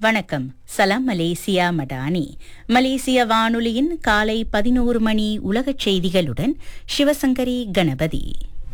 வணக்கம் சலாம் மலேசியா மடானி மலேசிய வானொலியின் காலை பதினோரு மணி உலகச் செய்திகளுடன் சிவசங்கரி கணபதி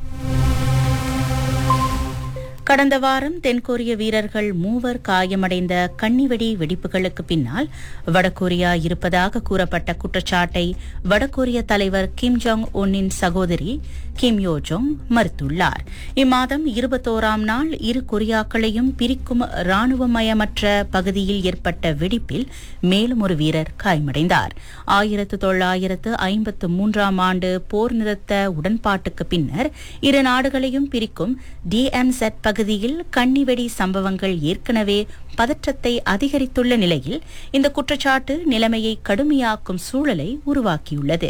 கடந்த வாரம் தென்கொரிய வீரர்கள் மூவர் காயமடைந்த கன்னிவெடி வெடிப்புகளுக்கு பின்னால் வடகொரியா இருப்பதாக கூறப்பட்ட குற்றச்சாட்டை வடகொரிய தலைவர் கிம் ஜாங் உன்னின் சகோதரி கிம் யோ ஜோங் மறுத்துள்ளார் இம்மாதம் இருபத்தோராம் நாள் இரு கொரியாக்களையும் பிரிக்கும் ராணுவமயமற்ற பகுதியில் ஏற்பட்ட வெடிப்பில் மேலும் ஒரு வீரர் காயமடைந்தார் ஆயிரத்து தொள்ளாயிரத்து ஐம்பத்து மூன்றாம் ஆண்டு போர் நிறுத்த உடன்பாட்டுக்கு பின்னர் இரு நாடுகளையும் பிரிக்கும் டிஎன்செட் பகுதியில் கன்னிவெடி சம்பவங்கள் ஏற்கனவே பதற்றத்தை அதிகரித்துள்ள நிலையில் இந்த குற்றச்சாட்டு நிலைமையை கடுமையாக்கும் சூழலை உருவாக்கியுள்ளது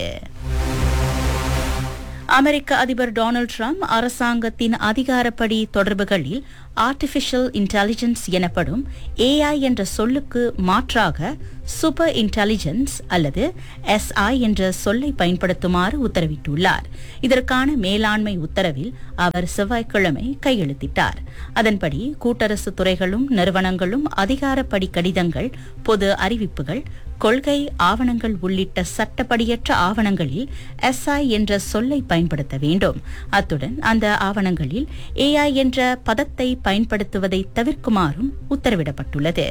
அமெரிக்க அதிபர் டொனால்டு ட்ரம்ப் அரசாங்கத்தின் அதிகாரப்படி தொடர்புகளில் ஆர்டிபிஷியல் இன்டெலிஜென்ஸ் எனப்படும் ஏஐ என்ற சொல்லுக்கு மாற்றாக சூப்பர் இன்டெலிஜென்ஸ் அல்லது எஸ்ஐ என்ற சொல்லை பயன்படுத்துமாறு உத்தரவிட்டுள்ளார் இதற்கான மேலாண்மை உத்தரவில் அவர் செவ்வாய்க்கிழமை கையெழுத்திட்டார் அதன்படி கூட்டரசு துறைகளும் நிறுவனங்களும் அதிகாரப்படி கடிதங்கள் பொது அறிவிப்புகள் கொள்கை ஆவணங்கள் உள்ளிட்ட சட்டப்படியற்ற ஆவணங்களில் எஸ்ஐ என்ற சொல்லை பயன்படுத்த வேண்டும் அத்துடன் அந்த ஆவணங்களில் ஏஐ என்ற பதத்தை பயன்படுத்துவதை தவிர்க்குமாறும் உத்தரவிடப்பட்டுள்ளது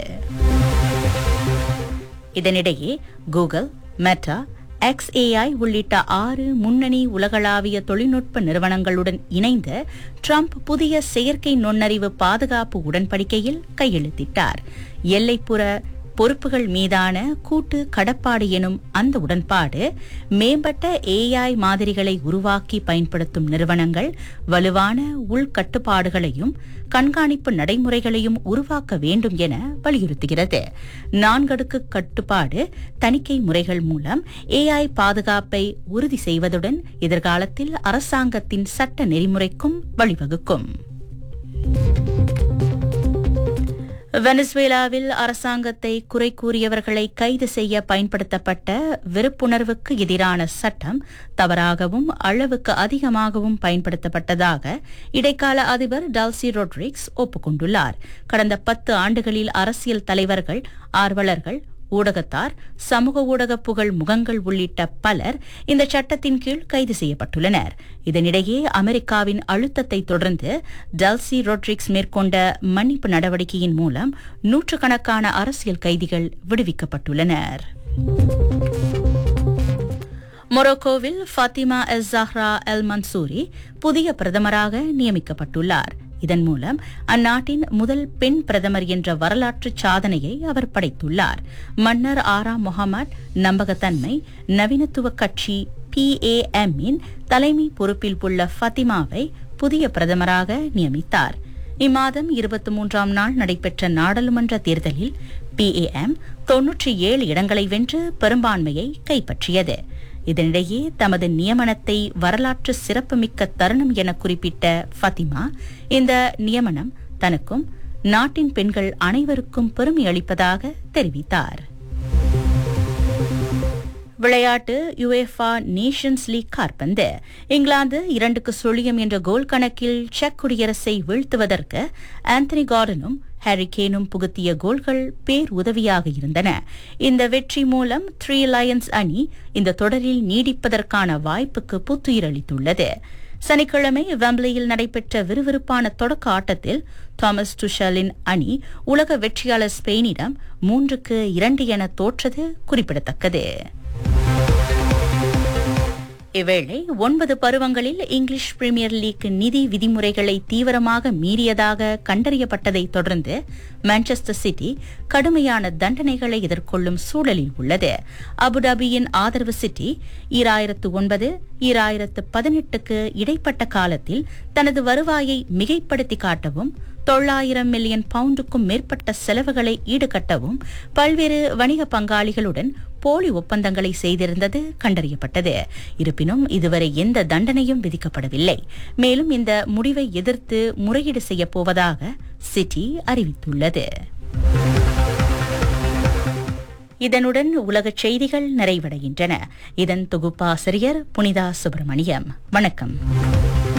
இதனிடையே கூகுள் மெட்டா எக்ஸ்ஏஐ உள்ளிட்ட ஆறு முன்னணி உலகளாவிய தொழில்நுட்ப நிறுவனங்களுடன் இணைந்து ட்ரம்ப் புதிய செயற்கை நுண்ணறிவு பாதுகாப்பு உடன்படிக்கையில் கையெழுத்திட்டார் எல்லைப்புற பொறுப்புகள் மீதான கூட்டு கடப்பாடு எனும் அந்த உடன்பாடு மேம்பட்ட ஏஐ மாதிரிகளை உருவாக்கி பயன்படுத்தும் நிறுவனங்கள் வலுவான உள்கட்டுப்பாடுகளையும் கண்காணிப்பு நடைமுறைகளையும் உருவாக்க வேண்டும் என வலியுறுத்துகிறது நான்கடுக்கு கட்டுப்பாடு தணிக்கை முறைகள் மூலம் ஏஐ பாதுகாப்பை உறுதி செய்வதுடன் எதிர்காலத்தில் அரசாங்கத்தின் சட்ட நெறிமுறைக்கும் வழிவகுக்கும் வெனசுவேலாவில் அரசாங்கத்தை குறை கூறியவர்களை கைது செய்ய பயன்படுத்தப்பட்ட வெறுப்புணர்வுக்கு எதிரான சட்டம் தவறாகவும் அளவுக்கு அதிகமாகவும் பயன்படுத்தப்பட்டதாக இடைக்கால அதிபர் டால்சி ரோட்ரிக்ஸ் ஒப்புக்கொண்டுள்ளார் கடந்த பத்து ஆண்டுகளில் அரசியல் தலைவர்கள் ஆர்வலர்கள் ஊடகத்தார் சமூக ஊடக புகழ் முகங்கள் உள்ளிட்ட பலர் இந்த சட்டத்தின் கீழ் கைது செய்யப்பட்டுள்ளனர் இதனிடையே அமெரிக்காவின் அழுத்தத்தை தொடர்ந்து டல்சி ரோட்ரிக்ஸ் மேற்கொண்ட மன்னிப்பு நடவடிக்கையின் மூலம் நூற்றுக்கணக்கான அரசியல் கைதிகள் விடுவிக்கப்பட்டுள்ளனர் மொரோக்கோவில் Fatima El Zahra El Mansouri புதிய பிரதமராக நியமிக்கப்பட்டுள்ளார் இதன் மூலம் அந்நாட்டின் முதல் பெண் பிரதமர் என்ற வரலாற்று சாதனையை அவர் படைத்துள்ளார் மன்னர் ஆறாம் முகமது நம்பகத்தன்மை நவீனத்துவ கட்சி பிஏஎம் இன் தலைமை பொறுப்பில் உள்ள ஃபத்திமாவை புதிய பிரதமராக நியமித்தார் இம்மாதம் இருபத்தி மூன்றாம் நாள் நடைபெற்ற நாடாளுமன்ற தேர்தலில் பிஏஎம் தொன்னூற்றி ஏழு இடங்களை வென்று பெரும்பான்மையை கைப்பற்றியது இதனிடையே தமது நியமனத்தை வரலாற்று சிறப்புமிக்க தருணம் என குறிப்பிட்ட ஃபத்திமா இந்த நியமனம் தனக்கும் நாட்டின் பெண்கள் அனைவருக்கும் பெருமை அளிப்பதாக தெரிவித்தார் விளையாட்டு யுஎஃபா நேஷன்ஸ் லீக் காற்பந்து இங்கிலாந்து இரண்டுக்கு சுழியம் என்ற கோல் கணக்கில் செக் குடியரசை வீழ்த்துவதற்கு ஆந்தனி கார்டனும் ஹாரி கேனும் புகுத்திய கோல்கள் பேர் உதவியாக இருந்தன இந்த வெற்றி மூலம் த்ரீ லயன்ஸ் அணி இந்த தொடரில் நீடிப்பதற்கான வாய்ப்புக்கு புத்துயிர் அளித்துள்ளது சனிக்கிழமை வெம்ப்லியில் நடைபெற்ற விறுவிறுப்பான தொடக்க ஆட்டத்தில் தாமஸ் டுஷலின் அணி உலக வெற்றியாளர் ஸ்பெயினிடம் மூன்றுக்கு இரண்டு என தோற்றது குறிப்பிடத்தக்கது இவ்வேளை ஒன்பது பருவங்களில் இங்கிலீஷ் பிரீமியர் லீக் நிதி விதிமுறைகளை தீவிரமாக மீறியதாக கண்டறியப்பட்டதை தொடர்ந்து மான்செஸ்டர் சிட்டி கடுமையான தண்டனைகளை எதிர்கொள்ளும் சூழலில் உள்ளது அபுதாபியின் ஆதரவு சிட்டி ஈராயிரத்து ஒன்பது ஈராயிரத்து பதினெட்டுக்கு இடைப்பட்ட காலத்தில் தனது வருவாயை மிகைப்படுத்தி காட்டவும் தொள்ளாயிரம் மில்லியன் பவுண்டுக்கும் மேற்பட்ட செலவுகளை ஈடுகட்டவும் பல்வேறு வணிக பங்காளிகளுடன் போலி ஒப்பந்தங்களை செய்திருந்தது கண்டறியப்பட்டது இருப்பினும் இதுவரை எந்த தண்டனையும் விதிக்கப்படவில்லை மேலும் இந்த முடிவை எதிர்த்து முறையீடு செய்யப் போவதாக சிட்டி அறிவித்துள்ளது இதனுடன் உலகச் செய்திகள் நிறைவடைகின்றன இதன் தொகுப்பாசிரியர் புனிதா சுப்பிரமணியம் வணக்கம்